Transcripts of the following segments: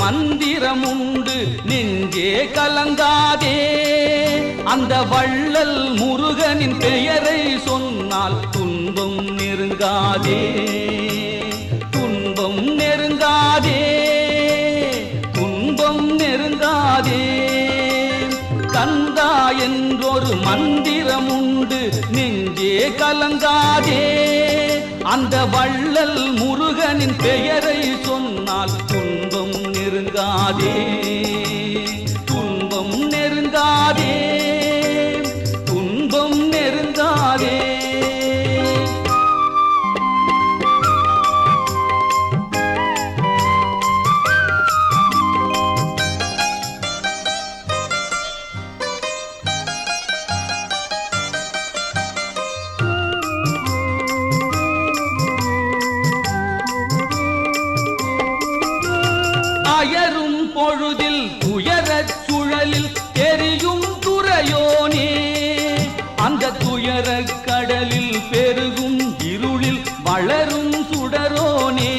மந்திரம் உண்டு நெஞ்சே கலங்காதே அந்த வள்ளல் முருகனின் பெயரை சொன்னால் துன்பம் நெருங்காதே துன்பம் நெருங்காதே துன்பம் நெருங்காதே கந்தா என்றொரு மந்திரம் உண்டு நெஞ்சே கலங்காதே அந்த வள்ளல் முருகனின் பெயரை சொன்னால் துன்பம் நெருங்காதே துன்பம் நெருங்காதே துன்பம் நெருங்காதே அயரும் பொழுதில் துயரச் சுழலில் தெரியும் துறையோனே அந்த துயரக் கடலில் பெருகும் இருளில் வளரும் சுடரோனே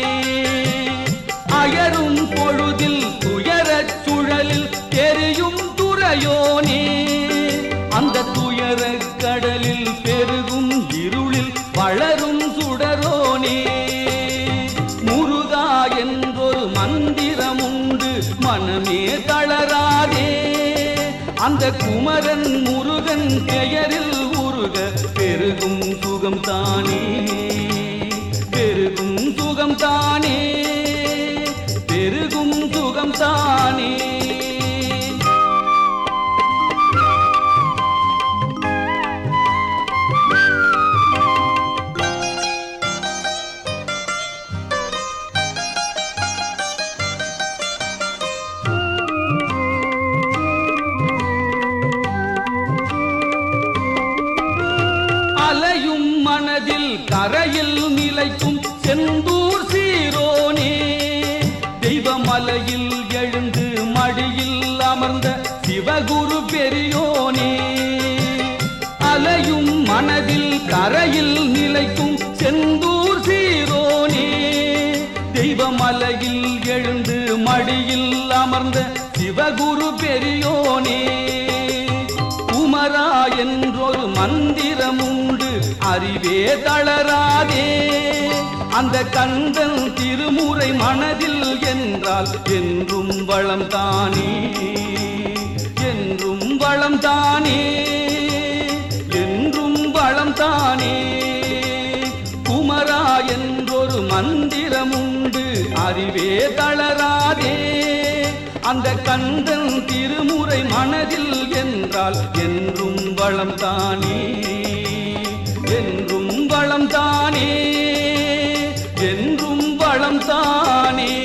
அயரும் பொழுதில் துயரச் சுழலில் தெரியும் துறையோனே அந்த துயரக் கடலில் பெருகும் இருளில் வளரும் சுடரோனே முருகா என்றொரு மந்திரம் உண்டு மனமே தளராதே அந்த குமரன் முருகன் பெயரில் உருக பெருகும் சுகம் தானே பெருகும் சுகம் தானே பெருகும் சுகம் தானே அலையும் மனதில் கரையில் நிலைக்கும் செந்தூர் சீரோனே தெய்வமலையில் எழுந்து மடியில் அமர்ந்த சிவகுரு பெரியோனே அலையும் மனதில் கரையில் நிலைக்கும் செந்தூர் சீரோனே தெய்வமலையில் எழுந்து மடியில் அமர்ந்த சிவகுரு பெரியோனே குமரா என்றொரு மந்திரம் உண்டு அறிவே தளராதே அந்த கந்தன் திருமுறை மனதில் என்றால் என்றும் வளம் தானே என்றும் வளம் தானே என்றும் வளம் தானே குமரா என்றொரு மந்திரம் உண்டு அறிவே தளராதே அந்த கந்தன் திருமுறை மனதில் என்றால் என்றும் வளம் தானே என்றும் வளம் தானே என்றும் வளம் தானே